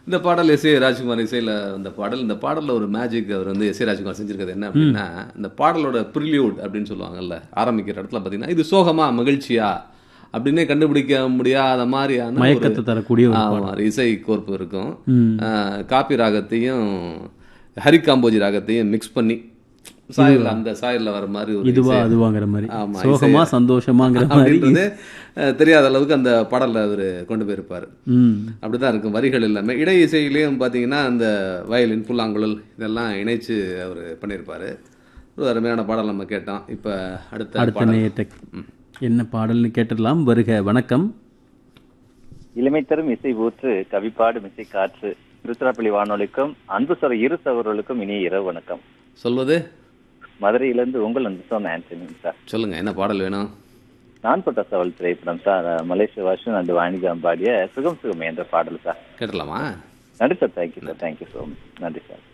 இந்த பாடல் S A Rajkumar இசையில் அந்த பாடல் இந்த பாடலில் ஒரு மேஜிக் அவர் வந்து எஸ் ஏ ராஜ்குமார் செஞ்சிருக்கிறது என்ன அப்படின்னா இந்த பாடலோட ப்ரிலியூட் அப்படின்னு சொல்லுவாங்கல்ல ஆரம்பிக்கிற இடத்துல பார்த்தீங்கன்னா இது சோகமா மகிழ்ச்சியா அப்படின்னே கண்டுபிடிக்க முடியாத மாதிரியான ஒரு- மயக்கத்தை தரக்கூடிய ஒரு ஆமா, ஒரு இசை கோர்ப்பு இருக்கும் ம். ஆஹ், காப்பி ராகத்தையும் ஹரிகாம்போஜி ராகத்தையும் மிக்ஸ் பண்ணி சாயல் அந்த சாயல்ல வர மாதிரி ஒரு இதுவா இசை. அதுவாங்கிற மாதிரி ஆமா, சோகமா சந்தோஷமாங்கிற மாதிரி அப்படின்றது அஹ், தெரியாத அளவுக்கு அந்த பாடல்ல அவர் கொண்டு போயிருப்பாரு ம் அப்படிதான் இருக்கும் வரிகள் எல்லாமே இடை இசையிலையும் பார்த்தீங்கன்னா அந்த வயலின் புல்லாங்குழல் இதெல்லாம் இணைச்சு அவர் பண்ணியிருப்பாரு ஒரு அருமையான பாடல் நம்ம கேட்டோம் இப்போ அடுத்த அடுத்த பாடல் நேயத்தை என்ன பாடல்னு கேட்டுடலாம் வருக வணக்கம் இளமை தரும் இசை ஊற்று கவிப்பாடும் இசை காற்று திருச்சிராப்பள்ளி வானொலிக்கும் அன்பு சர இரு சகோதரர்களுக்கும் இனிய இரவு வணக்கம் சொல்வது மதுரையிலிருந்து உங்கள் அன்பு சொன்ன ஆண்டனி சார் சொல்லுங்க என்ன பாடல் வேணும் நான் பட்ட சவல் திரைப்படம் சார் மலேசிய வாஷன் அண்ட் வாணிஜாம் பாடிய சுகம் சுகம் என்ற பாடல் சார் கேட்டலாமா நன்றி sir thank you sir thank you so much நன்றி சார்